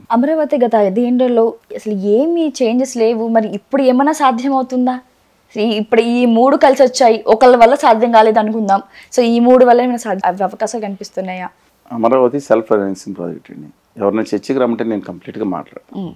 అమరావతి గత ఐదేళ్లలో అసలు ఏమీ చేంజెస్ లేవు మరి ఇప్పుడు ఏమైనా సాధ్యమవుతుందా ఈ- ఇప్పుడు ఈ మూడు కలిసి వచ్చాయి ఒకళ్ళ వల్ల సాధ్యం కాలేదు అనుకుందాం సో ఈ మూడు వల్ల ఏమైనా సాధ్య అవి అవకాశాలు కనిపిస్తున్నాయా అమరావతి సెల్ఫ్ ఫైనాన్సింగ్ ప్రాజెక్ట్ అండి ఎవరైనా చర్చకి రమ్మంటే నేను కంప్లీట్గా మాట్లాడతాను ఉమ్.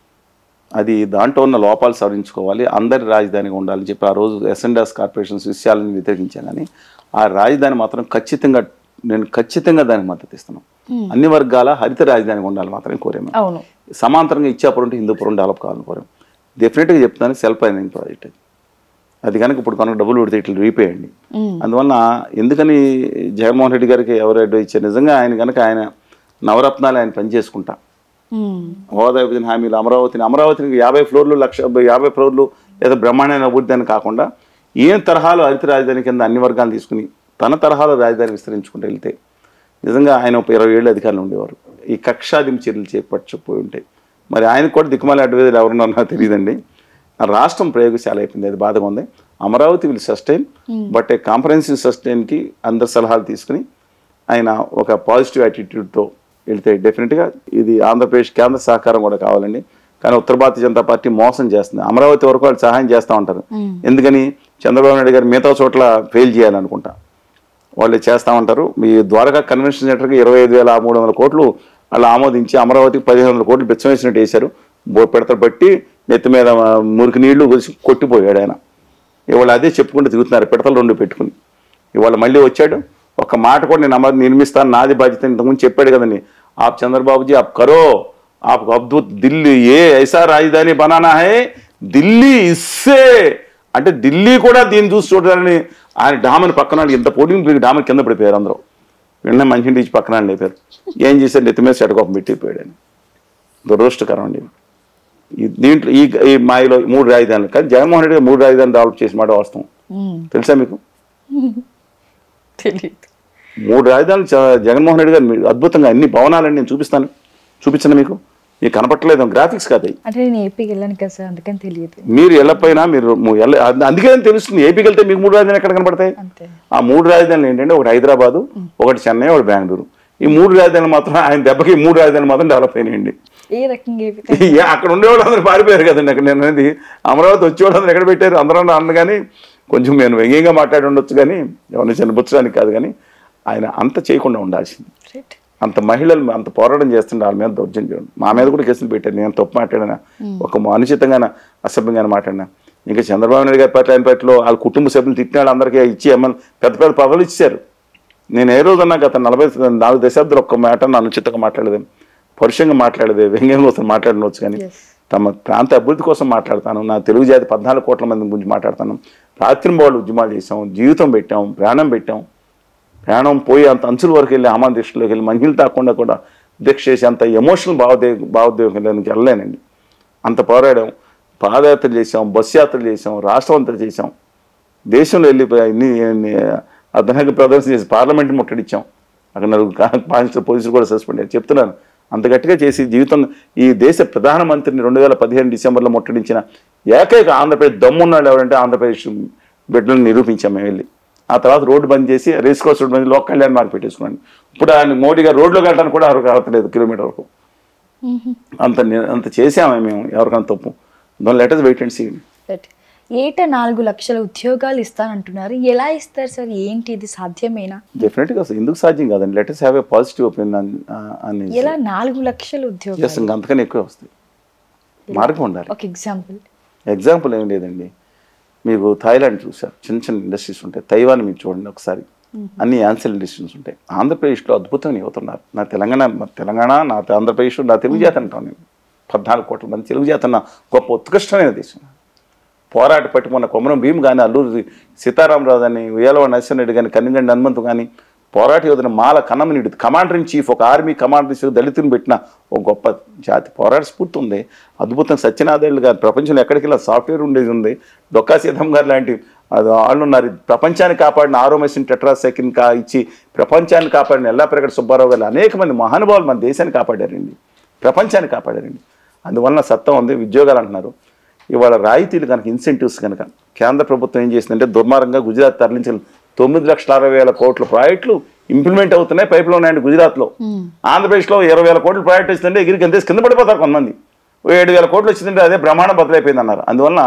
అది దాంట్లో ఉన్న లోపాలు సవరించుకోవాలి అందరి రాజధానిగా ఉండాలని చెప్పి ఆ రోజు ఎస్ఎండాస్ కార్పొరేషన్స్ విషయాలను వ్యతిరేకించాను కానీ ఆ రాజధాని మాత్రం ఖచ్చితంగా నేను ఖచ్చితంగా దానికి మద్దతు ఇస్తున్నాను అన్ని వర్గాల హరిత రాజధానిగా ఉండాలి మాత్రమే కోరాము అవును సమాంతరంగా ఇచ్చాపురం ఉంటే హిందూపురం డెవలప్ కావాలని కోరాం డెఫినెట్గా చెప్తాను సెల్ఫ్ ఫైనాన్సింగ్ ప్రాజెక్ట్ అది అది కనుక ఇప్పుడు కనుక డబ్బులు పెడితే ఇట్లా రీపేయండి ఉమ్. అందువల్ల ఎందుకని జగన్మోహన్ రెడ్డి గారికి ఎవరు అడ్డు ఇచ్చారు నిజంగా ఆయన కనుక ఆయన నవరత్నాలు ఆయన పని చేసుకుంటా ఉమ్. హోదా విభజన హామీలు అమరావతిని అమరావతిని యాభై ఫ్లోర్లు లక్ష యాభై ఫ్లోర్లు లేదా బ్రహ్మాండమైన అభివృద్ధి అని కాకుండా ఏం తరహాలో హరిత రాజధాని కింద అన్ని వర్గాలు తీసుకుని తన తరహాలో రాజధాని విస్తరించుకుంటూ వెళ్తే నిజంగా ఆయన ఒక ఇరవై ఏళ్ళు అధికారులు ఉండేవారు ఈ కక్షాదింపు చర్యలు చేపట్టకపోయి ఉంటాయి మరి ఆయనకు కూడా దిక్కుమాలి అడ్వైజర్ ఎవరున్నారో నాకు తెలియదండి ఆ రాష్ట్రం ప్రయోగశాల అయిపోయింది అది బాధగా ఉంది Amaravati will sustain but a comprehensive సస్టైన్కి అందరి సలహాలు తీసుకుని ఆయన ఒక పాజిటివ్ యాటిట్యూడ్తో వెళ్తే డెఫినెట్గా ఇది ఆంధ్రప్రదేశ్ కేంద్ర సహకారం కూడా కావాలండి కానీ ఉత్తర భారతీయ జనతా పార్టీ మోసం చేస్తుంది అమరావతి వరకు వాళ్ళు సహాయం చేస్తూ ఉంటారు ఎందుకని చంద్రబాబు నాయుడు గారు మిగతా చోట్ల ఫెయిల్ చేయాలనుకుంటా వాళ్ళు చేస్తూ ఉంటారు మీ ద్వారకా కన్వెన్షన్ సెంటర్కి ఇరవై ఐదు వేల మూడు వందల కోట్లు వాళ్ళు ఆమోదించి అమరావతికి పదిహేను వందల కోట్లు బెచ్చం వేసినట్టు వేశారు బో పెడతలు బట్టి నెత్తి మీద ఆ, మురికి నీళ్లు కొలిసి కొట్టిపోయాడు ఆయన ఇవాళ అదే చెప్పుకుంటూ తిరుగుతున్నారు పిడతలు రెండు పెట్టుకుని ఇవాళ మళ్ళీ వచ్చాడు ఒక మాట కూడా నేను అమర్ నిర్మిస్తాను నాది బాధ్యత ఇంతకుముందు చెప్పాడు కదండి ఆప్ చంద్రబాబుజీ ఆప్ కరో ఆప్ అద్భుత్ ఢిల్లీ ఏ ఐసా రాజధాని బనానా హై ఢిల్లీ ఇస్సే అంటే ఢిల్లీ కూడా దీన్ని చూసి చూడాలని ఆయన డామని పక్కన వాళ్ళు ఇంత పోటీ పెరిగి డామని కింద పడిపోయారు అందరూ వెంటనే మంచి ఇచ్చి పక్కన వాళ్ళు లేపారు ఏం చేశారు నెత్తి మీద చెడకోపం పెట్టిపోయాడు ఆయన దురదృష్టకరం అండి ఈ దీంట్లో ఈ ఈ మాయలో మూడు రాజధానులు కానీ జగన్మోహన్ రెడ్డి గారు మూడు రాజధానులు డెవలప్ చేసి మాట వాస్తవం ఉమ్. తెలుసా మీకు తెలీదు మూడు రాజధానులు చ- జగన్మోహన్ రెడ్డి గారు మీరు అద్భుతంగా అన్ని భవనాలని నేను చూపిస్తాను చూపించను మీకు మీకు కనపట్లేదు గ్రాఫిక్స్ కాదు అవి. అంటే నేను ఏపీకి వెళ్ళాను కదా సార్ అందుకని తెలియదు మీరు వెళ్ళకపోయినా మీరు ము- వెళ్ళ అంద- అందుకే తెలుస్తుంది ఏపీకి వెళ్తే మీకు మూడు రాజధానులు ఎక్కడ కనపడతాయి అంతే ఆ మూడు రాజధానులు ఏంటంటే ఒకటి హైదరాబాదు ఒకటి చెన్నై ఒకటి బెంగళూరు ఈ మూడు రాజధానులు మాత్రం ఆయన దెబ్బకి ఈ మూడు రాజధానులు మాత్రం డెవలప్ అయినాయండి ఏ రకంగా ఏపీ ఏ, అక్కడ ఉండేవాళ్ళు అందరూ పారిపోయారు కదండి అక్కడ నేను అనేది అమరావతి వచ్చేవాళ్ళు అందరూ ఎక్కడ పెట్టారు అందరూ అన్న కానీ కొంచెం నేను వ్యంగ్యంగా మాట్లాడి ఉండొచ్చు కానీ ఎవరిని చనిపుచ్చడానికి కాదు కానీ ఆయన అంత చేయకుండా ఉండాల్సింది రైట్ అంత మహిళలు అంత పోరాటం చేస్తుంటే వాళ్ళ మీద దౌర్జన్యం చేయడం మా మీద కూడా కేసులు పెట్టారు నేను తప్పు మాట్లాడినా ఒక అనుచితంగా అసభ్యంగా మాట్లాడినా ఇంకా చంద్రబాబు నాయుడు గారి పట్ల ఆయన పట్ల వాళ్ళ కుటుంబ సభ్యులు తిట్టిన వాళ్ళందరికీ ఇచ్చి ఎమ్మెల్యే పెద్ద పెద్ద పదవులు ఇచ్చారు నేను ఏ రోజన్నా గత నలభై నాలుగు దశాబ్దాలు ఒక్క మాట అనుచితంగా మాట్లాడేది పరుషంగా మాట్లాడేది వ్యంగ్యం కోసం మాట్లాడవచ్చు కానీ Yes. తమ ప్రాంత అభివృద్ధి కోసం మాట్లాడతాను నా తెలుగు జాతి పద్నాలుగు కోట్ల మంది గురించి మాట్లాడతాను రాత్రింబోళ్ళు ఉద్యమాలు చేసాం జీవితం పెట్టాం ప్రాణం పెట్టాం ప్రాణం పోయి అంత అంచుల వరకు వెళ్ళి ఆమా దీక్షలోకి వెళ్ళి మహిళలు తాకుండా కూడా దీక్ష చేసి అంత ఎమోషనల్ భావోద్వే భావోద్వేగానికి వెళ్ళలేనండి అంత పోరాడాం పాదయాత్ర చేసాం బస్ యాత్రలు చేసాం రాష్ట్రం అంతా చేసాం దేశంలో వెళ్ళిపోయి ఇన్ని ఇన్ని అర్ధనగర ప్రదర్శన చేసి పార్లమెంట్ ముట్టడిచ్చాం అక్కడ నలుగురు కాన్స్టర్ పోలీసులు కూడా సస్పెండ్ అయ్యారు చెప్తున్నాను అంత గట్టిగా చేసి జీవితం ఈ దేశ ప్రధానమంత్రిని రెండు వేల పదిహేను డిసెంబర్లో ముట్టడించిన ఏకైక ఆంధ్రప్రదేశ్ దమ్మున్నాడు ఎవరంటే ఆంధ్రప్రదేశ్ బిడ్డలను నిరూపించాం మేము వెళ్ళి ఆ తర్వాత రోడ్డు బంద్ చేసి race course road bandh Lok Kalyan Marg పెట్టేసుకున్నాను ఇప్పుడు ఆయన మోడీ గారు రోడ్లో కట్టడానికి కూడా ఎవరికి రావట్లేదు కిలోమీటర్ వరకు అంత ని- అంత చేసామే మేము ఎవరికైనా తప్పు దాని let us wait and see right ఏటా నాలుగు లక్షల ఉద్యోగాలు ఇస్తానంటున్నారు ఎలా ఇస్తారు సార్ ఏంటి ఇది సాధ్యమేనా డెఫినెట్గా అసలు ఎందుకు సాధ్యం కాదండి let us have a positive opinion అని ఎలా నాలుగు లక్షల ఉద్యోగాలు ఎస్ ఇంకా అంతకన్నా ఎక్కువ వస్తాయి మార్గం ఉండాలి ఒక ఎగ్జాంపుల్ ఎగ్జాంపుల్ ఏం లేదండి మీకు థాయిలాండ్ చూసారు చిన్న చిన్న ఇండస్ట్రీస్ ఉంటాయి తైవాన్ మీరు చూడండి ఒకసారి అన్ని యాన్సల్ ఇండస్ట్రీస్ ఉంటాయి ఆంధ్రప్రదేశ్లో అద్భుతంగా యువతున్నారు నా తెలంగాణ నా తెలంగాణ నా ఆంధ్రప్రదేశ్ నా తెలుగు జాతి అంటాను నేను పద్నాలుగు కోట్ల మంది తెలుగు జాతి అన్న గొప్ప ఉత్కృష్టమైన దేశం పోరాట పట్టి మొన్న కొమరం భీమ్ కానీ అల్లూరి సీతారామరాజు అని ఉయ్యాలవాడ నరసింహరెడ్డి కానీ కన్నిగండి హనుమంతు కానీ పోరాట యోధన Mala Kannamanidu commander in chief ఒక ఆర్మీ కమాండర్ ఇన్ చీఫ్ దళితుని పెట్టిన ఒక గొప్ప జాతి పోరాట స్ఫూర్తి ఉంది అద్భుతం సత్యనాథేళ్ళు గారు ప్రపంచంలో ఎక్కడికి వెళ్ళినా సాఫ్ట్వేర్ ఉండేది ఉంది డొక్కా సీతం గారు లాంటి అది వాళ్ళు ఉన్నారు ప్రపంచాన్ని కాపాడిన ఆరో మెషిన్ టెట్రాసెకిన్ కా ఇచ్చి ప్రపంచాన్ని కాపాడిన ఎల్లా ప్రగడ సుబ్బారావు గారు అనేక మంది మహానుభావులు మన దేశాన్ని కాపాడారండి ప్రపంచాన్ని కాపాడారండి అందువలన సత్తా ఉంది ఉద్యోగాలు అంటున్నారు ఇవాళ రాయితీలు కనుక ఇన్సెంటివ్స్ కనుక కేంద్ర ప్రభుత్వం ఏం చేసిందంటే దుర్మార్గంగా గుజరాత్ తరలించిన తొమ్మిది లక్షల అరవై వేల కోట్ల ప్రాజెక్టులు ఇంప్లిమెంట్ అవుతున్నాయి పైపులో ఉన్నాయండి గుజరాత్లో ఆంధ్రప్రదేశ్లో ఇరవై వేల కోట్లు ప్రాజెక్ట్ వచ్చిందంటే ఎగిరికి ఎంత కింద పడిపోతారు కొంతమంది ఓ ఏడు వేల కోట్లు వచ్చిందంటే అదే బ్రహ్మాండం బదులైపోయింది అన్నారు అందువలన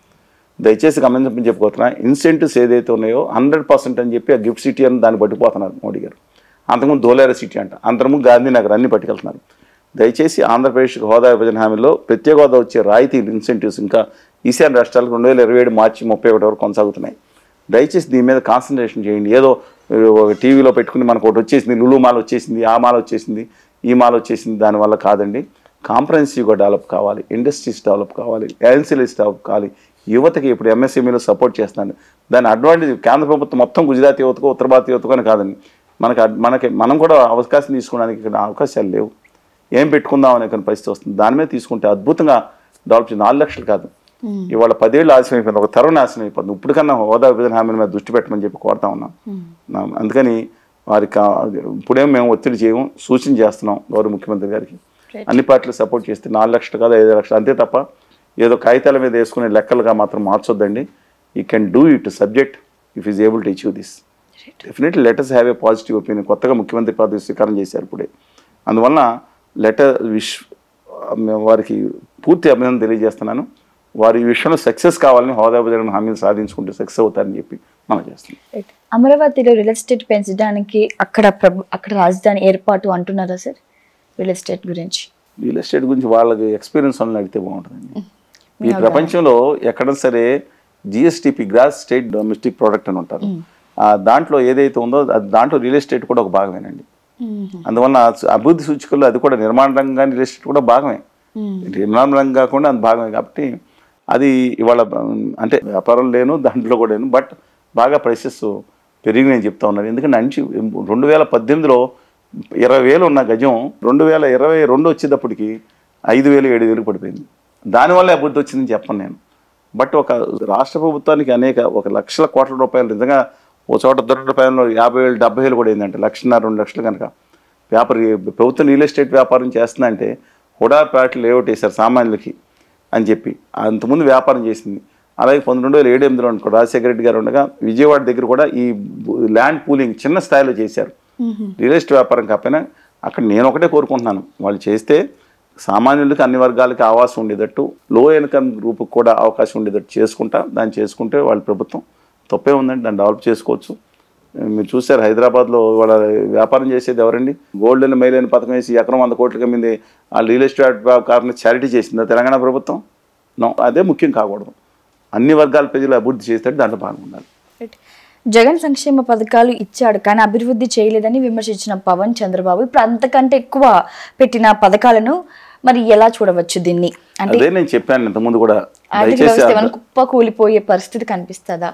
దయచేసి గమనించమని చెప్పుకోతున్నా ఇన్సెంటివ్స్ ఏదైతే ఉన్నాయో హండ్రెడ్ పర్సెంట్ అని చెప్పి ఆ గిఫ్ట్ సిటీ అని దాన్ని పట్టుకుపోతున్నారు మోడీ గారు అంతకుముందు దోలేర సిటీ అంట అంతకుముందు గాంధీనగర్ అన్ని పట్టుకెళ్తున్నారు దయచేసి ఆంధ్రప్రదేశ్ హోదా విభజన హామీలో ప్రత్యేక హోదా వచ్చే రాయితీలు ఇన్సెంటివ్స్ ఇంకా ఈశాన్య రాష్ట్రాలకు రెండు వేల ఇరవై ఏడు మార్చి ముప్పై ఒకటి వరకు కొనసాగుతున్నాయి దయచేసి దీని మీద కాన్సన్ట్రేషన్ చేయండి ఏదో ఒక టీవీలో పెట్టుకుని మనకు ఒకటి వచ్చేసింది లులు మాల వచ్చేసింది ఆ మాల వచ్చేసింది ఈ మాల వచ్చేసింది దానివల్ల కాదండి కాంప్రహెన్సివ్గా డెవలప్ కావాలి ఇండస్ట్రీస్ డెవలప్ కావాలి ఏజెన్సీస్ డెవలప్ కావాలి యువతకి ఇప్పుడు ఎంఎస్ఎంఈలో సపోర్ట్ చేస్తున్నాను దాని అడ్వాంటేజ్ కేంద్ర ప్రభుత్వం మొత్తం గుజరాత్ యువతకు ఉత్తర భారత యువతకు అని కాదండి మనకి అడ్- మనకి మనం కూడా అవకాశం తీసుకోవడానికి ఇక్కడ అవకాశాలు లేవు ఏం పెట్టుకుందాం అనే కొన్ని పరిస్థితి వస్తుంది దాని మీద తీసుకుంటే అద్భుతంగా డెవలప్ చేసి నాలుగు లక్షలు కాదు ఇవాళ పదేళ్ళు ఆలస్యం అయిపోయింది ఒక తరం నాశనం అయిపోతుంది ఇప్పుడు కన్నా హోదా విభజన హామీల మీద దృష్టి పెట్టమని చెప్పి కోరుతా ఉన్నాం నా- అందుకని వారికి కా- ఇప్పుడేం మేము ఒత్తిడి చేయము సూచన చేస్తున్నాం గౌరవ ముఖ్యమంత్రి గారికి Right. అన్ని పార్టీలు సపోర్ట్ చేస్తే నాలుగు లక్షలు కాదు ఐదు లక్షలు అంతే తప్ప ఏదో కాగితాల మీద వేసుకునే లెక్కలుగా మాత్రం మార్చొద్దండి you can do it subject if is able to achieve this definitely let us have a positive opinion కొత్తగా ముఖ్యమంత్రి పదవి స్వీకారం చేశారు ఇప్పుడే అందువలన లెటర్ విష్ మేము వారికి పూర్తి అభినందన తెలియజేస్తున్నాను వారి ఈ విషయంలో సక్సెస్ కావాలని హోదా విభజన హామీలు సాధించుకుంటే సక్సెస్ అవుతారని చెప్పి మనం చేస్తున్నాం Right. అమరావతిలో రియల్ ఎస్టేట్ పెంచడానికి అక్కడ ప్రభు అక్కడ రాజధాని ఏర్పాటు అంటున్నారా సార్ రియల్ ఎస్టేట్ గురించి రియల్ ఎస్టేట్ గురించి వాళ్ళకి ఎక్స్పీరియన్స్ వాళ్ళని అడిగితే బాగుంటుందండి ఈ ప్రపంచంలో ఎక్కడ సరే GSDP gross state domestic product అని ఉంటారు ఆ దాంట్లో ఏదైతే ఉందో అది దాంట్లో రియల్ ఎస్టేట్ కూడా ఒక భాగమేనండి అందువల్ల అభివృద్ధి సూచికల్లో అది కూడా నిర్మాణ రంగం రియల్ ఎస్టేట్ కూడా భాగమే నిర్మాణ రంగం కాకుండా అది భాగమే కాబట్టి అది ఇవాళ ఉమ్, అంటే వ్యాపారం లేను దాంట్లో కూడా లేను బట్ బాగా ప్రైసెస్ పెరిగి నేను చెప్తా ఉన్నాను ఎందుకంటే అంచి రెండు వేల పద్దెనిమిదిలో ఇరవై వేలు ఉన్న గజం రెండు వేల ఇరవై రెండు వచ్చేటప్పటికి ఐదు వేలు ఏడు వేలు పడిపోయింది దానివల్ల అభివృద్ధి వచ్చిందని చెప్పను నేను బట్ ఒక రాష్ట్ర ప్రభుత్వానికి అనేక ఒక లక్షల కోట్ల రూపాయలు నిజంగా ఓ చోట దొరక రూపాయలు యాభై వేలు డెబ్బై వేలు కూడా అయిందంటే లక్షన్నర రెండు లక్షలు కనుక వ్యాపారి ప్రభుత్వం రియల్ ఎస్టేట్ వ్యాపారం చేస్తుందంటే హుడా ప్యాట్లు లేఅవుట్ వేశారు సామాన్యులకి అని చెప్పి అంతకుముందు వ్యాపారం చేసింది అలాగే పంతొమ్మిది వేల ఏడు ఎనిమిదిలో అనుకో రాజశేఖర రెడ్డి గారు ఉండగా విజయవాడ దగ్గర కూడా ఈ ల్యాండ్ పూలింగ్ చిన్న స్థాయిలో చేశారు రియల్ ఎస్టేట్ వ్యాపారం కాకపోయినా అక్కడ నేను ఒకటే కోరుకుంటున్నాను వాళ్ళు చేస్తే సామాన్యులకి అన్ని వర్గాలకి ఆవాసం ఉండేటట్టు లో ఇన్కమ్ గ్రూప్కి కూడా అవకాశం ఉండేటట్టు చేసుకుంటా దాన్ని చేసుకుంటే వాళ్ళ ప్రభుత్వం తప్పే ఉందండి దాన్ని డెవలప్ చేసుకోవచ్చు మీరు చూశారు హైదరాబాద్లో వాళ్ళ వ్యాపారం చేసేది ఎవరండి గోల్డెన్ మైల్ అని పథకం వేసి ఎకరం వంద కోట్లకి మీద ఆ రియల్ ఎస్టేట్ వ్యాపారం చారిటీ చేసిందా తెలంగాణ ప్రభుత్వం నో అదే ముఖ్యం కాకూడదు అన్ని వర్గాల ప్రజలు అభివృద్ధి చేస్తే దాంట్లో పాల్గొనాలి Right. జగన్ సంక్షేమ పథకాలు ఇచ్చాడు కానీ అభివృద్ధి చేయలేదని విమర్శించిన పవన్ చంద్రబాబు ఇప్పుడు అంతకంటే ఎక్కువ పెట్టిన పథకాలను మరి ఎలా చూడవచ్చు దీన్ని అంటే అదే నేను చెప్పాను ఇంతకుముందు కూడా ఆర్థిక దయచేసి వ్యవస్థ ఏమైనా కుప్ప కూలిపోయే పరిస్థితి కనిపిస్తుందా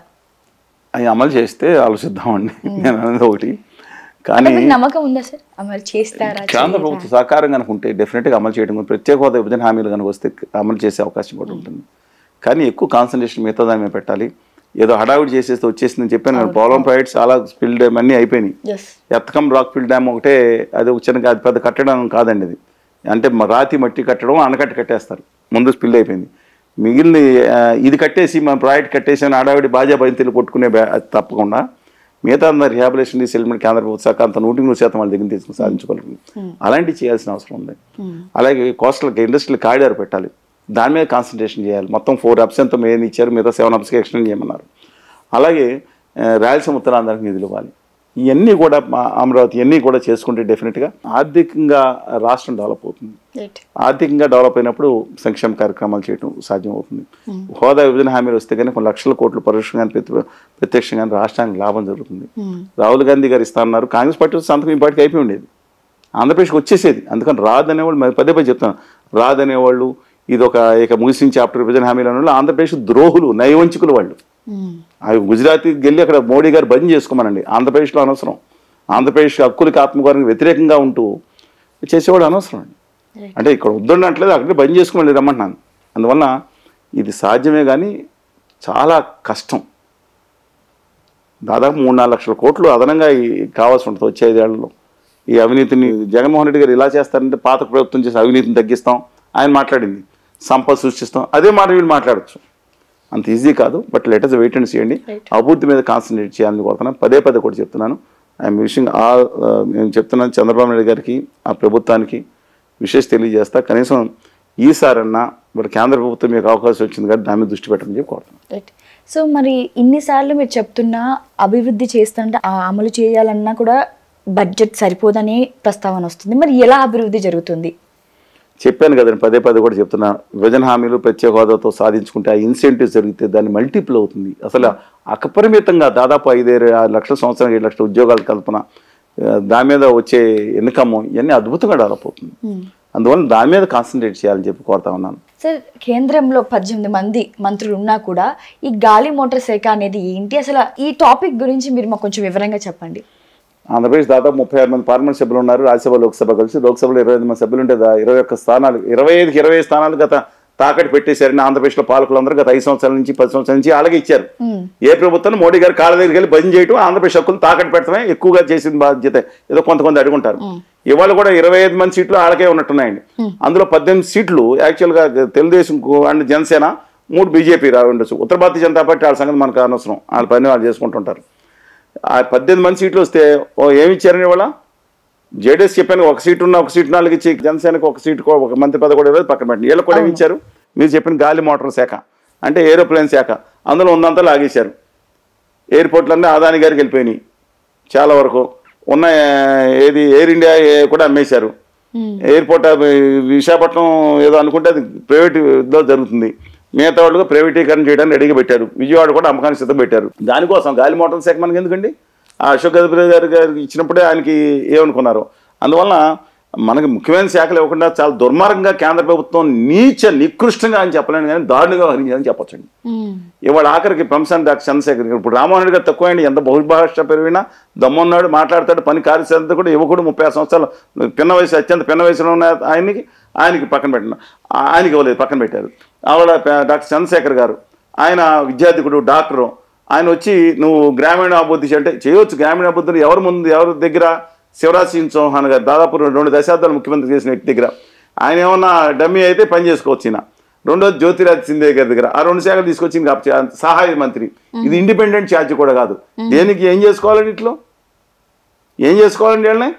అవి అమలు చేస్తే ఆలోచిద్దామండి నేను అనేది ఒకటి అంటే కానీ మీకు నమ్మకం ఉందా సార్ అమలు చేస్తారా కేంద్ర ప్రభుత్వ సహకారం కనుక ఉంటే డెఫినెట్గా అమలు చేయడం గురించి ప్రత్యేక హోదా విభజన హామీలు కనుక వస్తే అమలు చేసే అవకాశం కూడా ఉంటుంది కానీ ఎక్కువ కాన్సన్ట్రేషన్ మిగతా దాని మీద పెట్టాలి ఏదో హడావిడి చేసేస్తే వచ్చేసిందని చెప్పాను నేను పోలం ప్రాజెక్ట్స్ చాలా స్పిల్ డ్యామ్ అన్నీ అయిపోయినాయి ఎస్ ఎత్తకం రాక్ ఫిల్ డ్యామ్ ఒకటే అది ఒక చిన్న అది పెద్ద కట్టడం కాదండి అది అంటే మ- రాతి మట్టి కట్టడం ఆనకట్ట కట్టేస్తారు ముందు స్పిల్ అయిపోయింది మిగిలిన ఆ, ఇది కట్టేసి మన ప్రాజెక్ట్ కట్టేసి అని ఆడావిడి బాజా బంతిలు కొట్టుకునే బ్యా- అది తప్పకుండా మిగతా అందరు రిహాబిలేషన్ సెటిల్మెంట్ కేంద్ర ప్రభుత్వ శాఖ అంత నూటికి నూరు శాతం వాళ్ళ దగ్గర తీసుకుని సాధించుకోగలుగుతుంది అలాంటివి చేయాల్సిన అవసరం ఉంది అలాగే కోస్టల్ ఇండస్ట్రియల్ కారిడార్ పెట్టాలి దాని మీద కాన్సన్ట్రేషన్ చేయాలి మొత్తం ఫోర్ అప్స్ ఎంత మెయిన్ ఇచ్చారు మిగతా సెవెన్ అప్స్కి ఎక్స్టెండ్ చేయమన్నారు అలాగే ఆ, రాయలసీమ ఉత్తరాంధ్రానికి నిధులు ఇవ్వాలి ఇవన్నీ కూడా మా అమరావతి ఇవన్నీ కూడా చేసుకుంటే డెఫినెట్గా ఆర్థికంగా రాష్ట్రం డెవలప్ అవుతుంది రైట్ ఆర్థికంగా డెవలప్ అయినప్పుడు సంక్షేమ కార్యక్రమాలు చేయడం సాధ్యం అవుతుంది హోదా విభజన హామీలు వస్తే కానీ కొన్ని లక్షల కోట్లు పరోక్షంగా ప్రతి ప్రత్యక్షంగా రాష్ట్రానికి లాభం జరుగుతుంది రాహుల్ గాంధీ గారు ఇస్తా అన్నారు కాంగ్రెస్ పార్టీ వస్తే సంతకం ఈ పార్టీకి అయిపోయి ఉండేది ఆంధ్రప్రదేశ్కి వచ్చేసేది అందుకని రాదనేవాళ్ళు మరి పదే పదే చెప్తాను రాదనేవాళ్ళు ఇది ఒక ఇక ముగిసిన చాప్టర్ విభజన హామీలు అనే వాళ్ళు ఆంధ్రప్రదేశ్ ద్రోహులు నయవంచుకులు వాళ్ళు అవి గుజరాత్కి వెళ్ళి అక్కడ మోడీ గారు బంద్ చేసుకోమనండి ఆంధ్రప్రదేశ్లో అనవసరం ఆంధ్రప్రదేశ్ హక్కులకి ఆత్మగౌరవానికి వ్యతిరేకంగా ఉంటూ చేసేవాడు అనవసరం అండి Right. అంటే ఇక్కడ వద్దండట్లేదు అక్కడే బంద్ చేసుకోమని రమ్మంటున్నాను అందువల్ల ఇది సాధ్యమే కానీ చాలా కష్టం దాదాపు మూడు నాలుగు లక్షల కోట్లు అదనంగా ఈ కావాల్సి ఉంటుంది వచ్చే ఐదేళ్లలో ఈ అవినీతిని జగన్మోహన్ రెడ్డి గారు ఇలా చేస్తారంటే పాత ప్రభుత్వం చేసే అవినీతిని తగ్గిస్తాం ఆయన మాట్లాడింది సంపద సృష్టిస్తాం అదే మాట వీళ్ళు మాట్లాడచ్చు అంత ఈజీ కాదు బట్ లెటర్స్ వెయిట్ అండ్ చేయండి Right. అభివృద్ధి మీద కాన్సన్ట్రేట్ చేయాలని కోరుతున్నాను పదే పదే కూడా చెప్తున్నాను ఐఎమ్ విషింగ్ ఆల్ నేను చెప్తున్నాను చంద్రబాబు నాయుడు గారికి ఆ ప్రభుత్వానికి విశేష తెలియజేస్తా కనీసం ఈసారన్నా ఇప్పుడు కేంద్ర ప్రభుత్వం మీకు అవకాశం వచ్చింది కాబట్టి దాని మీద దృష్టి పెట్టమని చెప్పి కోరుతున్నాను రైట్ సో మరి ఇన్నిసార్లు మీరు చెప్తున్నా అభివృద్ధి చేస్తుంటే ఆ అమలు చేయాలన్నా కూడా బడ్జెట్ సరిపోదని ప్రస్తావన వస్తుంది మరి ఎలా అభివృద్ధి జరుగుతుంది చెప్పాను కదండి పదే పదే కూడా చెప్తున్నా విభజన హామీలు ప్రత్యేక హోదాతో సాధించుకుంటే ఆ ఇన్సెంటివ్ జరిగితే దాన్ని మల్టిపుల్ అవుతుంది అసలు అకపరిమితంగా దాదాపు ఐదేరు ఆరు లక్షల సంవత్సరానికి ఏడు లక్షల ఉద్యోగాల కల్పన ఆ, దాని మీద వచ్చే ఇన్కమ్ ఇవన్నీ అద్భుతంగా డెవలప్ అవుతుంది అందువల్ల దాని మీద కాన్సన్ట్రేట్ చేయాలని చెప్పి కోరుతా ఉన్నాను సార్ కేంద్రంలో పద్దెనిమిది మంది మంత్రులు ఉన్నా కూడా ఈ గాలి మోటార్ శాఖ అనేది ఏంటి అసలు ఈ టాపిక్ గురించి మీరు మాకు కొంచెం వివరంగా చెప్పండి ఆంధ్రప్రదేశ్ దాదాపు ముప్పై ఆరు మంది పార్లమెంట్ సభ్యులు ఉన్నారు రాజ్యసభ లోక్సభ కలిసి లోక్సభలో ఇరవై ఐదు మంది సభ్యులు ఉంటే దా- ఇరవై ఒక్క స్థానాలు ఇరవై ఐదుకి ఇరవై ఐదు స్థానాలు గత తాకట్టు పెట్టేశారని ఆంధ్రప్రదేశ్లో పాలకులందరూ గత ఐదు సంవత్సరాల నుంచి పది సంవత్సరాల నుంచి అలాగే ఇచ్చారు ఏ ప్రభుత్వం మోడీ గారు కాళ్ళ దగ్గరికి వెళ్ళి భజన చేయటం ఆంధ్రప్రదేశ్ హక్కులు తాకట్టు పెట్టడమే ఎక్కువగా చేసిన బాధ్యత ఏదో కొంతమంది అడుగుంటారు ఇవాళ కూడా ఇరవై ఐదు మంది సీట్లు వాళ్ళకే ఉన్నట్టున్నాయండి అందులో పద్దెనిమిది సీట్లు యాక్చువల్గా తెలుగుదేశం అండ్ జనసేన మూడు బీజేపీ రా ఉండొచ్చు ఉత్తర భారతీయ జనతా పార్టీ వాళ్ళ సంగతి మనకు అనవసరం వాళ్ళ పని వాళ్ళు చేసుకుంటుంటారు ఆ పద్దెనిమిది మంది సీట్లు వస్తే ఓ ఏమి ఇచ్చారని ఇవాళ జేడీఎస్ చెప్పాను ఒక సీట్ ఉన్న ఒక సీట్ నాలుగు ఇచ్చి జనసేనకు ఒక సీట్ కూ- ఒక మంత్రి పదవి కూడా ఇవ్వలేదు పక్కన పెట్టండి వీళ్ళు కూడా ఏమి ఇచ్చారు మీరు చెప్పిన గాలి మోటార్ శాఖ అంటే ఏరోప్లేన్ శాఖ అందులో ఉందంతా లాగేశారు ఎయిర్పోర్ట్లన్నీ ఆదాని గారికి వెళ్ళిపోయినాయి చాలా వరకు ఉన్న ఆ, ఏది ఎయిర్ ఇండియా ఏ- కూడా అమ్మేశారు ఎయిర్పోర్ట్ ఆ, విశాఖపట్నం ఏదో అనుకుంటే అది ప్రైవేట్ లో జరుగుతుంది మిగతా వాళ్ళు ప్రైవేటీకరణ చేయడానికి రెడీగా పెట్టారు విజయవాడ కూడా అమ్మకానికి సిద్ధం పెట్టారు దానికోసం గాలి మోటార్ శాఖ మనకి ఎందుకండి ఆ అశోక్ గజపతి గారి గారికి ఇచ్చినప్పుడే ఆయనకి ఏమనుకున్నారు అందువలన మనకి ముఖ్యమైన శాఖలు ఇవ్వకుండా చాలా దుర్మార్గంగా కేంద్ర ప్రభుత్వం నీచ నికృష్టంగా అని చెప్పలేను కానీ దారుణంగా వహించాలని చెప్పొచ్చండి ఇవాళ ఆఖరికి పెంసాని డాక్టర్ చంద్రశేఖర్ గారు ఇప్పుడు రామ్మోహన్ రెడ్డి గారు తక్కువైంది ఎంత బహుభాష పెరిగినా దమ్మున్నాడు మాట్లాడతాడు పని కార్యశాలతో కూడా యువకుడు ముప్పై ఆరు సంవత్సరాలు పిన్న వయసు అత్యంత పిన్న వయసులో ఉన్న ఆయనకి ఆయనకి పక్కన పెట్టిన ఆ- ఆయనకి ఇవ్వలేదు పక్కన పెట్టారు ఆవిడ ప- డాక్టర్ చంద్రశేఖర్ గారు ఆయన విద్యార్థికుడు డాక్టరు ఆయన వచ్చి నువ్వు గ్రామీణ అభివృద్ధి అంటే చేయవచ్చు గ్రామీణ అభివృద్ధిని ఎవరి ముందు ఎవరి దగ్గర శివరాజ్ సింగ్ చౌహాన్ గారు దాదాపు రెండు రెండు దశాబ్దాలు ముఖ్యమంత్రి చేసిన వ్యక్తి దగ్గర ఆయన ఏమన్నా డమ్మీ అయితే పని చేసుకోవచ్చు ఈయన రెండోది జ్యోతిరాజ్ సింధే గారి దగ్గర ఆ రెండు శాఖలు తీసుకొచ్చింది కాబట్టి ఆ సహాయ మంత్రి ఇది ఇండిపెండెంట్ ఛార్జ్ కూడా కాదు దేనికి ఏం చేసుకోవాలండి ఇట్లో ఏం చేసుకోవాలండి వీళ్ళని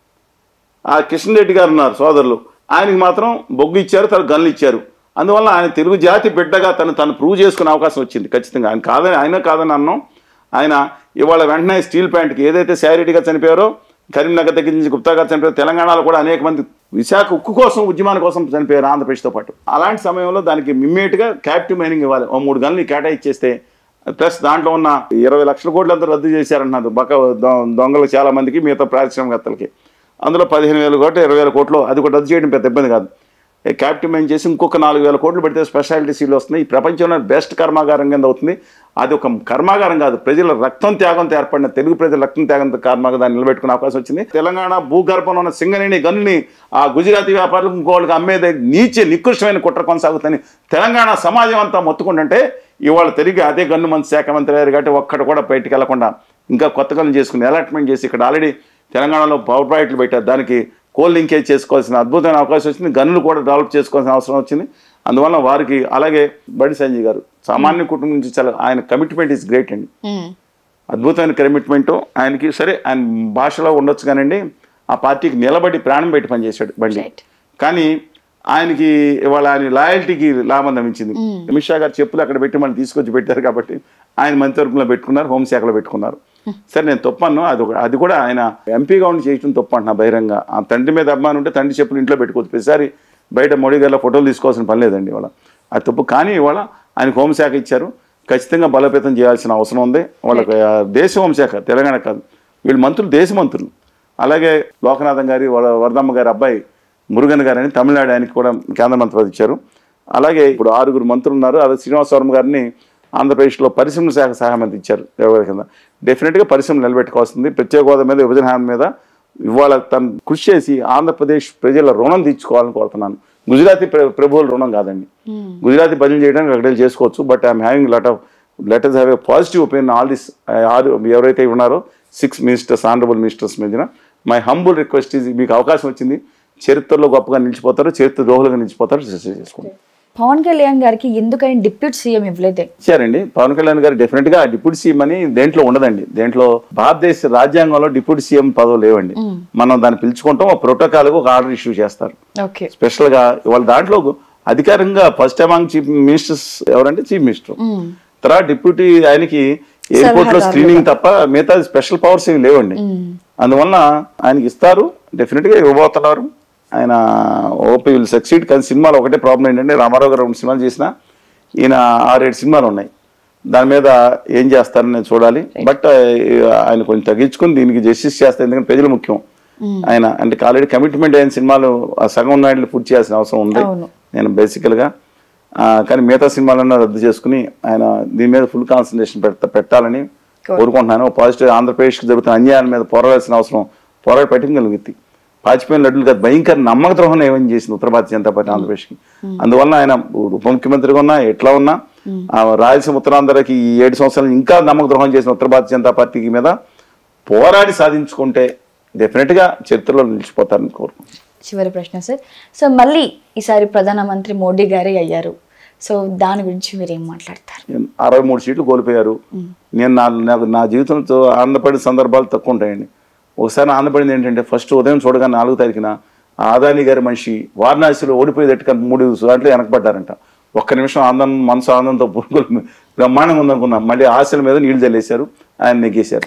ఆ కిషన్ రెడ్డి గారు ఉన్నారు సోదరులు ఆయనకి మాత్రం బొగ్గు ఇచ్చారు తన గన్లు ఇచ్చారు అందువల్ల ఆయన తెలుగు జాతి బిడ్డగా తను తను ప్రూవ్ చేసుకునే అవకాశం వచ్చింది ఖచ్చితంగా ఆయన కాదని ఆయన కాదని అన్నాం ఆయన ఇవాళ వెంటనే స్టీల్ ప్లాంట్కి ఏదైతే శారీరెడ్డిగా చనిపోయారో కరీంనగర్ దగ్గర నుంచి గుప్తా గారు చనిపోయారు తెలంగాణలో కూడా అనేక మంది విశాఖ ఉక్కు కోసం ఉద్యమాల కోసం చనిపోయారు ఆంధ్రప్రదేశ్తో పాటు అలాంటి సమయంలో దానికి ఇమ్మీడియట్గా క్యాప్టివ్ మైనింగ్ ఇవ్వాలి ఓ మూడు గన్లు కేటాయిచ్చేస్తే ప్లస్ దాంట్లో ఉన్న ఇరవై లక్షల కోట్లు అంతా రద్దు చేశారంటున్నారు బక్క దొ- దొంగలు చాలా మందికి మిగతా పారిశ్రామికవేత్తలకి అందులో పదిహేను వేల కోట్లు ఇరవై వేల కోట్లు అది కూడా రద్దు చేయడం పెద్ద ఇబ్బంది కాదు ఏ క్యాపిటల్ మైన్ చేసి ఇంకొక నాలుగు వేల కోట్లు పెడితే స్పెషాలిటీ సీలు వస్తున్నాయి ఈ ప్రపంచంలో బెస్ట్ కర్మాగారం కింద అవుతుంది అది ఒక కర్మాగారం కాదు ప్రజల రక్తం త్యాగంతో ఏర్పడిన తెలుగు ప్రజల రక్తం త్యాగంతో కర్మాగా దాన్ని నిలబెట్టుకునే అవకాశం వచ్చింది తెలంగాణ భూగర్భంలో ఉన్న సింగరేణి గనుని ఆ గుజరాతీ వ్యాపారులకు ఇంకోళ్ళకి అమ్మేది నీచే నికృష్టమైన కుట్ర కొనసాగుతుంది తెలంగాణ సమాజం అంతా మొత్తుకుంటుంటే ఇవాళ తిరిగి అదే గన్ను మంత్రి శాఖ మంత్రి అయ్యారు కాబట్టి ఒక్కడ కూడా బయటికి వెళ్లకుండా ఇంకా కొత్త గన్ను చేసుకుని అలాట్మెంట్ చేసి ఇక్కడ ఆల్రెడీ తెలంగాణలో పవర్ ప్రాజెక్టులు పెట్టారు దానికి కోల్ లింకేజ్ చేసుకోవాల్సిన అద్భుతమైన అవకాశం వచ్చింది గన్నులు కూడా డెవలప్ చేసుకోవాల్సిన అవసరం వచ్చింది అందువల్ల వారికి అలాగే బడి సంజయ్ గారు సామాన్య కుటుంబం నుంచి చాలా ఆయన కమిట్మెంట్ ఈజ్ గ్రేట్ అండి అద్భుతమైన కమిట్మెంట్ ఆయనకి సరే ఆయన భాషలో ఉండొచ్చు కానండి ఆ పార్టీకి నిలబడి ప్రాణం పెట్టి పనిచేశాడు బండి Right. కానీ ఆయనకి ఇవాళ ఆయన లాయల్టీకి లాభం లభించింది అమిత్ షా గారు చెప్పులు అక్కడ పెట్టి మనం తీసుకొచ్చి పెట్టారు కాబట్టి ఆయన మంత్రివర్గంలో పెట్టుకున్నారు హోంశాఖలో పెట్టుకున్నారు సరే నేను తప్పను అది ఒక అది కూడా ఆయన ఎంపీగా ఉండి చేయడం తప్పు అంటున్నా బహిరంగ ఆ తండ్రి మీద అభిమానం ఉంటే తండ్రి చెప్పులు ఇంట్లో పెట్టుకోవచ్చు ప్రతిసారి బయట మోడీ గారిలో ఫోటోలు తీసుకోవాల్సిన పని లేదండి ఇవాళ అది తప్పు కానీ ఇవాళ ఆయనకు హోంశాఖ ఇచ్చారు ఖచ్చితంగా బలోపేతం చేయాల్సిన అవసరం ఉంది వాళ్ళకి ఆ, దేశ హోంశాఖ తెలంగాణ కాదు వీళ్ళు మంత్రులు దేశ మంత్రులు అలాగే లోకనాథం గారి వర- వరదమ్మ గారి అబ్బాయి మురుగన్ గారు అని తమిళనాడు ఆయనకి కూడా కేంద్ర మంత్రి పదవి ఇచ్చారు అలాగే ఇప్పుడు ఆరుగురు మంత్రులు ఉన్నారు అదే శ్రీనివాసవరం గారిని ఆంధ్రప్రదేశ్లో పరిశ్రమల శాఖ సహాయ మంత్రి ఇచ్చారు ఎవరి కింద డెఫినెట్గా పరిశ్రమలు నిలబెట్టుకోవాల్సింది ప్రత్యేక హోదా మీద విభజన హామీ మీద ఇవాళ తను కృషి చేసి ఆంధ్రప్రదేశ్ ప్రజల రుణం తీర్చుకోవాలని కోరుతున్నాను గుజరాతీ ప్ర- ప్రభువుల రుణం కాదండి గుజరాతీ బదిలీ చేయడానికి అక్కడ వెళ్ళి చేసుకోవచ్చు but I'm having lot of let us have a positive opinion all this ఆరు ఎవరైతే ఉన్నారో సిక్స్ మినిస్టర్స్ ఆనరబుల్ మినిస్టర్స్ మీద మై హంబుల్ రిక్వెస్ట్ ఇది మీకు అవకాశం వచ్చింది చరిత్రలో గొప్పగా నిలిచిపోతారు చరిత్ర ద్రోహులుగా నిలిచిపోతారు చేసుకోండి పవన్ కళ్యాణ్ గారికి ఎందుకని డిప్యూటీ సీఎం ఇవ్వలేదే ఇచ్చారండి పవన్ కళ్యాణ్ గారు డెఫినెట్ గా డిప్యూటీ సీఎం అని దేంట్లో ఉండదండి దేంట్లో భారతదేశ రాజ్యాంగంలో డిప్యూటీ సీఎం పదవి లేవండి మనం దాన్ని పిలుచుకుంటాం ఒక ప్రోటోకాల్ ఒక ఆర్డర్ ఇష్యూ చేస్తారు ఓకే స్పెషల్ గా వాళ్ళ దాంట్లో అధికారంగా ఫస్ట్ అమాంగ్ చీఫ్ మినిస్టర్స్ ఎవరంటే చీఫ్ మినిస్టర్ తర్వాత డిప్యూటీ ఆయనకి ఎయిర్పోర్ట్ లో స్క్రీనింగ్ తప్ప మిగతా స్పెషల్ పవర్స్ ఏమి లేవండి అందువల్ల ఆయనకి ఇస్తారు డెఫినెట్ గా ఇవ్వబోతున్నారు ఆయన ఓపీ విల్ సక్సీడ్ కానీ సినిమాలో ఒకటే ప్రాబ్లం ఏంటంటే రామారావు గారు రెండు సినిమాలు చేసిన ఈయన ఆరేడు సినిమాలు ఉన్నాయి దాని మీద ఏం చేస్తారని నేను చూడాలి బట్ ఆయన కొంచెం తగ్గించుకుని దీనికి జస్టిస్ చేస్తారు ఎందుకంటే ప్రజలు ముఖ్యం ఆయన అంటే ఆల్రెడీ కమిట్మెంట్ అయిన సినిమాలు ఆ సగం నాయుడు పూర్తి చేయాల్సిన అవసరం ఉంది అవును. నేను బేసికల్గా కానీ మిగతా సినిమాలన్నా రద్దు చేసుకుని ఆయన దీని మీద ఫుల్ కాన్సన్ట్రేషన్ పెడతా పెట్టాలని కోరుకుంటున్నాను పాజిటివ్ ఆంధ్రప్రదేశ్కి జరుగుతున్న అన్యాయాల మీద పోరాడాల్సిన అవసరం పోరాడి పెట్టగలిగింది పాచిపోయిన లడ్డులు కాదు భయంకర నమ్మక ద్రోహం ఏమని చేసింది ఉత్తర భారతీయ జనతా పార్టీ ఆంధ్రప్రదేశ్కి అందువల్ల ఆయన ఉప ముఖ్యమంత్రిగా ఉన్నా ఎట్లా ఉన్నా ఆ రాయలసీమ ఉత్తరాంధ్రకి ఈ ఏడు సంవత్సరాలు ఇంకా నమ్మక ద్రోహం చేసిన ఉత్తర భారతీయ జనతా పార్టీకి మీద పోరాడి సాధించుకుంటే డెఫినెట్ గా చరిత్రలో నిలిచిపోతారని కోరుకుంటున్నాను చివరి ప్రశ్న సార్ సో మళ్ళీ ఈసారి ప్రధానమంత్రి మోడీ గారే అయ్యారు సో దాని గురించి మీరు ఏం మాట్లాడతారు నేను అరవై మూడు సీట్లు కోల్పోయారు నేను నా నాకు నా జీవితంతో ఆనందపడిన సందర్భాలు తక్కువ ఉంటాయండి ఒకసారి ఆనందపడింది ఏంటంటే ఫస్ట్ ఉదయం చూడగానే నాలుగు తారీఖున ఆ ఆదాని గారి మనిషి వారణాసిలో ఓడిపోయేటట్టుగా మూడు దాంట్లో వెనకబడ్డారంట ఒక్క నిమిషం ఆనందం మనసు ఆనందంతో పురుగులు బ్రహ్మాండంగా ఉందనుకున్నాం మళ్ళీ ఆశల మీద నీళ్లు చల్లేశారు ఆయన నెగ్గేశారు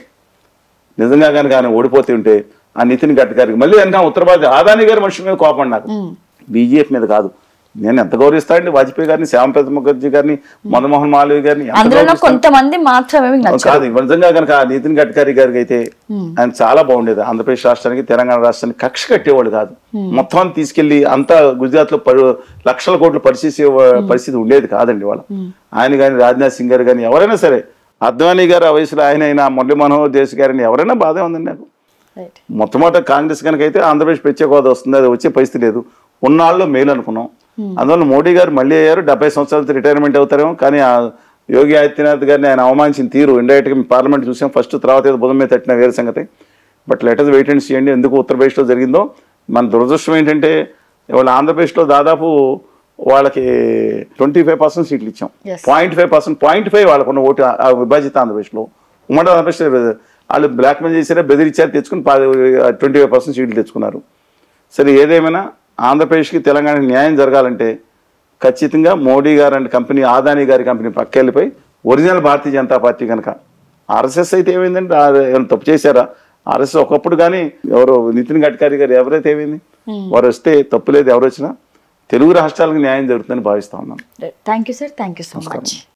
నిజంగా కనుక ఆయన ఓడిపోతే ఉంటే ఆ నితిన్ గడ్కరీకి మళ్ళీ వెనక ఉత్తర భారత ఆదాని గారి మనుషుల మీద కోపం నాకు బీజేపీ మీద కాదు నేను ఎంత గౌరవిస్తానండి వాజ్పేయి గారిని శ్యామప్రసాద్ ముఖర్జీ గారిని మదన్మోహన్ మాలవీ గారిని ఎంత అందులో గౌరవిస్తాను. కొంతమంది మాత్రమే మీకు నచ్చారు కాదు నిజంగా కనుక ఆ నితిన్ గడ్కరీ గారికి అయితే ఆయన చాలా బాగుండేది ఆంధ్రప్రదేశ్ రాష్ట్రానికి తెలంగాణ రాష్ట్రానికి కక్ష కట్టేవాడు కాదు మొత్తం అంతా తీసుకెళ్లి అంతా గుజరాత్ లో పరు- లక్షల కోట్లు పరిస్థితి పరిస్థితి ఉండేది కాదండి వాళ్ళ ఆయన కానీ రాజ్నాథ్ సింగ్ గారు కానీ ఎవరైనా సరే అద్వానీ గారు ఆ వయసులో ఆయన అయినా మురళీ మనోహర్ దేశ్ గారిని ఎవరైనా బాధే ఉందండి నాకు రైట్ మొట్టమొదట కాంగ్రెస్ కనుక అయితే ఆంధ్రప్రదేశ్ ప్రత్యేక హోదా వస్తుంది అది వచ్చే పరిస్థితి లేదు ఉన్నాళ్ళు మేలు అనుకున్నాం అందువల్ల మోడీ గారు మళ్ళీ అయ్యారు డెబ్బై సంవత్సరాలతో రిటైర్మెంట్ అవుతారేమో కానీ ఆ యోగి ఆదిత్యనాథ్ గారిని ఆయన అవమానించిన తీరు ఇండైరెక్ట్గా పార్లమెంట్ చూసాం ఫస్ట్ తర్వాత ఏదో బుధం మీద తట్టిన వేరే సంగతి బట్ లెటర్స్ వెయిట్ అండ్ చేయండి ఎందుకు ఉత్తరప్రదేశ్లో జరిగిందో మన దురదృష్టం ఏంటంటే ఇవాళ ఆంధ్రప్రదేశ్లో దాదాపు వాళ్ళకి ట్వంటీ ఫైవ్ పర్సెంట్ సీట్లు ఇచ్చాం Yes. Point five percent point five వాళ్ళకున్న ఓటు ఆ- ఆ విభజిత ఆంధ్రప్రదేశ్లో ఉమ్మడి ఆంధ్రప్రదేశ్ వాళ్ళు బ్లాక్ మెయిల్ చేశారా బెదిరించారు తెచ్చుకుని ట్వంటీ ఫైవ్ పర్సెంట్ సీట్లు తెచ్చుకున్నారు సరే ఏదేమైనా ఆంధ్రప్రదేశ్కి తెలంగాణకి న్యాయం జరగాలంటే ఖచ్చితంగా మోడీ గారు అండ్ కంపెనీ ఆదాని గారి కంపెనీ పక్కెళ్ళిపోయి ఒరిజినల్ భారతీయ జనతా పార్టీ కనుక ఆర్ఎస్ఎస్ అయితే ఏమైందంటే ఆ- ఏమైనా తప్పు చేశారా ఆర్ఎస్ఎస్ ఒకప్పుడు కానీ ఎవరు నితిన్ గడ్కరీ గారు ఎవరైతే ఏమైంది వారు వస్తే తప్పు లేదు ఎవరు వచ్చినా తెలుగు రాష్ట్రాలకు న్యాయం జరుగుతుందని భావిస్తా ఉన్నాను thank you sir thank you so much